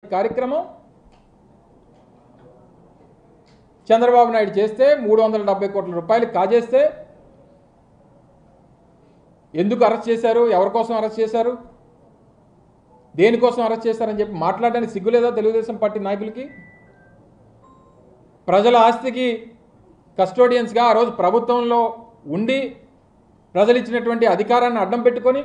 కార్యక్రమం చంద్రబాబు నాయుడు చేస్తే మూడు వందల డెబ్బై కోట్ల రూపాయలు కాజేస్తే ఎందుకు అరెస్ట్ చేశారు ఎవరి కోసం అరెస్ట్ చేశారు దేనికోసం అరెస్ట్ చేశారని చెప్పి మాట్లాడడానికి సిగ్గులేదా తెలుగుదేశం పార్టీ నాయకులకి ప్రజల ఆస్తికి కస్టోడియన్స్గా ఆ రోజు ప్రభుత్వంలో ఉండి ప్రజలు ఇచ్చినటువంటి అధికారాన్ని అడ్డం పెట్టుకొని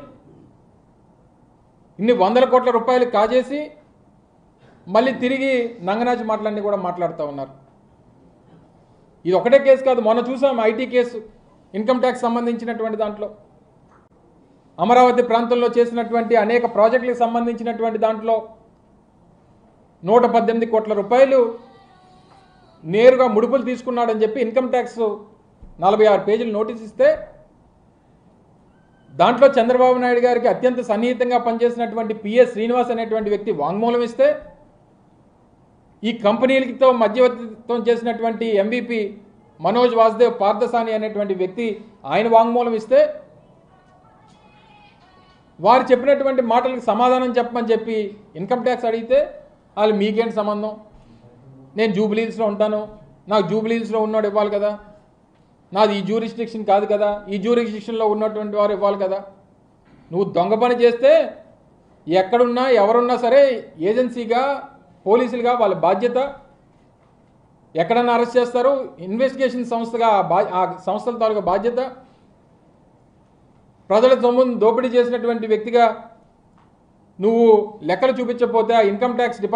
ఇన్ని వందల కోట్ల రూపాయలు కాజేసి మళ్ళీ తిరిగి నంగనాచి మాటలన్నీ కూడా మాట్లాడుతూ ఉన్నారు ఇది ఒకటే కేసు కాదు మొన్న చూసాం ఐటీ కేసు ఇన్కమ్ ట్యాక్స్ సంబంధించినటువంటి దాంట్లో అమరావతి ప్రాంతంలో చేసినటువంటి అనేక ప్రాజెక్టులకు సంబంధించినటువంటి దాంట్లో నూట పద్దెనిమిది కోట్ల రూపాయలు నేరుగా ముడుపులు తీసుకున్నాడని చెప్పి ఇన్కమ్ ట్యాక్స్ నలభై ఆరు పేజీలు నోటీస్ ఇస్తే దాంట్లో చంద్రబాబు నాయుడు గారికి అత్యంత సన్నిహితంగా పనిచేసినటువంటి పిఎస్ శ్రీనివాస్ అనేటువంటి వ్యక్తి వాంగ్మూలం ఇస్తే ఈ కంపెనీలతో మధ్యవర్తిత్వం చేసినటువంటి ఎంవిపి మనోజ్ వాసుదేవ్ పార్థసాని అనేటువంటి వ్యక్తి ఆయన వాంగ్మూలం ఇస్తే వారు చెప్పినటువంటి మాటలకు సమాధానం చెప్పమని చెప్పి ఇన్కమ్ ట్యాక్స్ అడిగితే వాళ్ళు మీకేంటి సంబంధం నేను జూబిలీస్లో ఉంటాను నాకు జూబిలీస్లో ఉన్నోడు ఇవ్వాలి కదా నాది ఈ జూరిస్టిక్షన్ కాదు కదా ఈ జూరిస్టిక్షన్లో ఉన్నటువంటి వారు ఇవ్వాలి కదా నువ్వు దొంగ పని చేస్తే ఎక్కడున్నా ఎవరున్నా సరే ఏజెన్సీగా పోలీసులుగా వాళ్ళ బాధ్యత ఎక్కడన్నా అరెస్ట్ చేస్తారు ఇన్వెస్టిగేషన్ సంస్థగా ఆ బా ఆ సంస్థల తాలూకా బాధ్యత ప్రజల సొమ్మును దోపిడీ చేసినటువంటి వ్యక్తిగా నువ్వు లెక్కలు చూపించకపోతే ఆ ఇన్కమ్ ట్యాక్స్ డిపార్ట్మెంట్